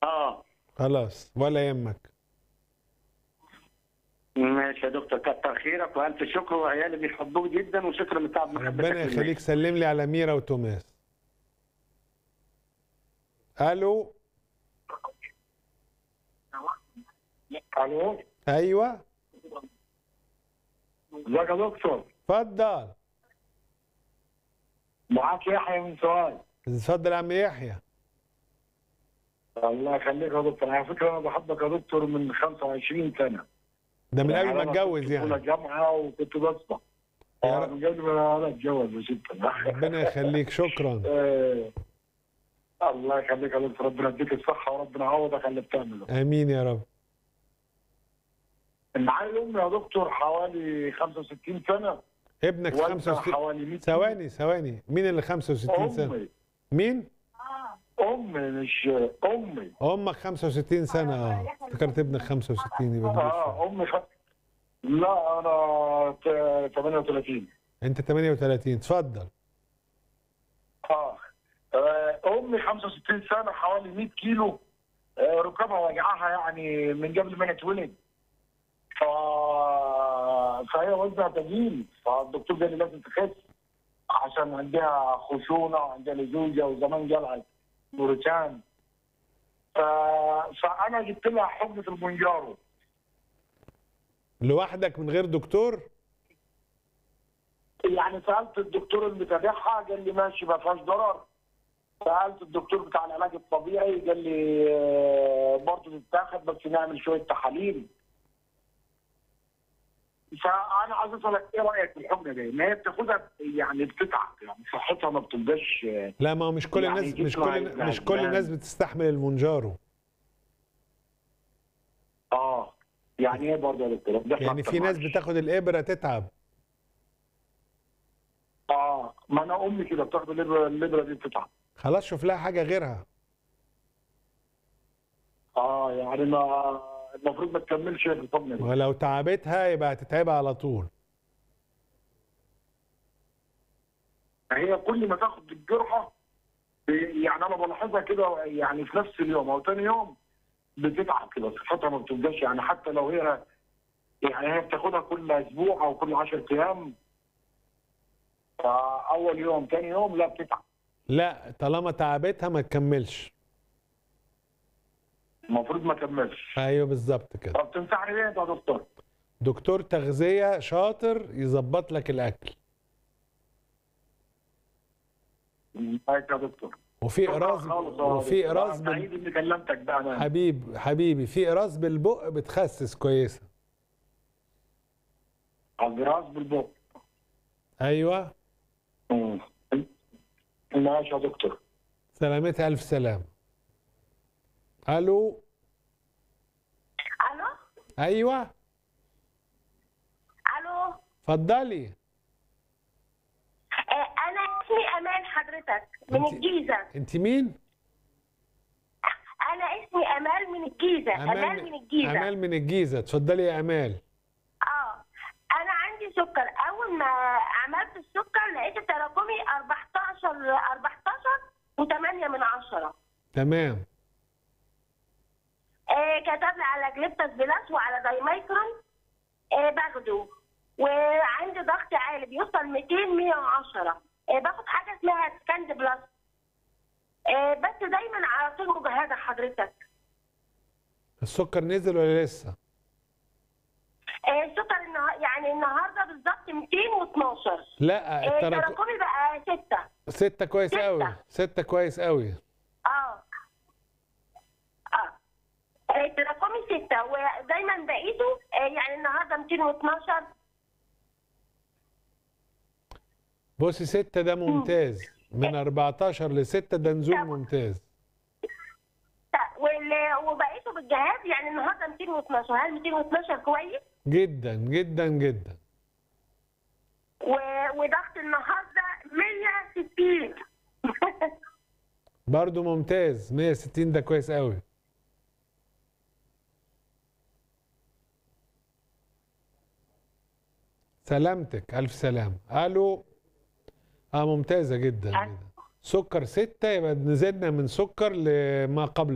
اه خلاص ولا يهمك ماشي يا دكتور كتر خيرك والف شكر وعيالي بيحبوك جدا وشكرا من تعب محبتك ربنا للناس. يخليك سلم لي على ميرا وتوماس الو الو ايوه ازيك يا دكتور اتفضل معاك يحيى من سؤال اتفضل يا عم يحيى الله يخليك يا دكتور على فكره انا بحبك يا دكتور من 25 سنه ده من قبل يعني ما أنا اتجوز كنت في أولى يعني جامعه وكنت بسمع يا آه، رب. من قبل ما انا اتجوز يا ست ربنا يخليك شكرا آه، الله يخليك يا دكتور ربنا يديك الصحه وربنا يعوضك على اللي بتعمله امين يا رب معايا امي يا دكتور حوالي 65 سنه ابنك والدها 65 حوالي 100 ثواني ثواني مين اللي 65 سنه امي مين امي مش امي امك 65 سنه اه افتكرت ابنك 65 يبقى كبير شوية. اه امي خ... لا انا ت- 38 انت 38 اتفضل اه آه، امي 65 سنه حوالي 100 كيلو آه، ركبها وجعها يعني من قبل ما انا اتولد ف فهي وزنها تقيل فالدكتور قال لي لازم تخس عشان عندها خشونه وعندها لزوجه وزمان قلعت نورتان ف... فانا جبت لها حقنه المونجارو لوحدك من غير دكتور يعني سالت الدكتور اللي تابعها قال لي ماشي ما فيهاش ضرر سالت الدكتور بتاع العلاج الطبيعي قال لي آه، برضه تتاخد بس نعمل شويه تحاليل فانا عايز اسالك ايه رايك في الحقنه دي؟ ان هي بتاخدها يعني بتتعب يعني صحتها ما بتبقاش آه، لا ما هو مش كل يعني الناس مش جسمها كل عايز مش كل يعني- الناس بتستحمل المونجارو اه يعني ايه برضه يا دكتور؟ ده يعني في ناس معلش. بتاخد الابره تتعب اه ما انا امي كده بتاخد الليبره الليبره دي بتتعب خلاص شوف لها حاجه غيرها اه يعني ما المفروض ما تكملش الحقنه دي ولو تعبتها يبقى هتتعبها على طول هي كل ما تاخد الجرعه ب- يعني انا بلاحظها كده يعني في نفس اليوم او تاني يوم بتتعب كده صحتها ما بتبقاش يعني حتى لو هي يعني هي بتاخدها كل اسبوع او كل 10 ايام فاول يوم تاني يوم لا بتتعب لا طالما تعبتها ما تكملش المفروض ما تكملش ايوه بالظبط كده طب تنصحني بيه انت يا دكتور؟ دكتور تغذيه شاطر يظبط لك الاكل معاك يا دكتور وفي قراص خالص يا وفي دكتور. قراص أنا بال... سعيد اني كلمتك بقى انا حبيب حبيبي في قراص بالبق بتخسس كويسه الجراس بالبق ايوه مم. ماشي يا دكتور سلامتها الف سلام الو الو ايوه الو اتفضلي آه، انا اسمي امان حضرتك من أنت- الجيزه انت مين انا اسمي امال من الجيزه امال من الجيزه امال من الجيزه اتفضلي يا امال اه انا عندي سكر اول ما عملت السكر لقيت تراكمي 14 14 و8 من عشرة تمام آه كتب لي على جليبتاس بلاس وعلى دايمايكرون آه باخده وعندي ضغط عالي بيوصل 200 110 آه باخد حاجه اسمها سكاند بلس آه بس دايما على طول مجهده حضرتك السكر نزل ولا لسه آه السكر النها... يعني النهارده بالظبط 212 لا آه التراك... تراكمي بقى 6 ستة كويس ستة. قوي ستة كويس قوي اه اه آه، تراكمي 6 ودايما بقيته آه يعني النهارده 212 بصي ستة ده ممتاز من 14 لستة ده نزول طب. ممتاز وال- وبقيته بالجهاز يعني النهارده 212 هل 212 كويس؟ جدا جدا جدا و- وضغط النهارده 160 برضو ممتاز 160 ده كويس قوي سلامتك ألف سلام ألو اه ممتازة جدا ألو. جدا سكر ستة يبقى نزلنا من سكر لما قبل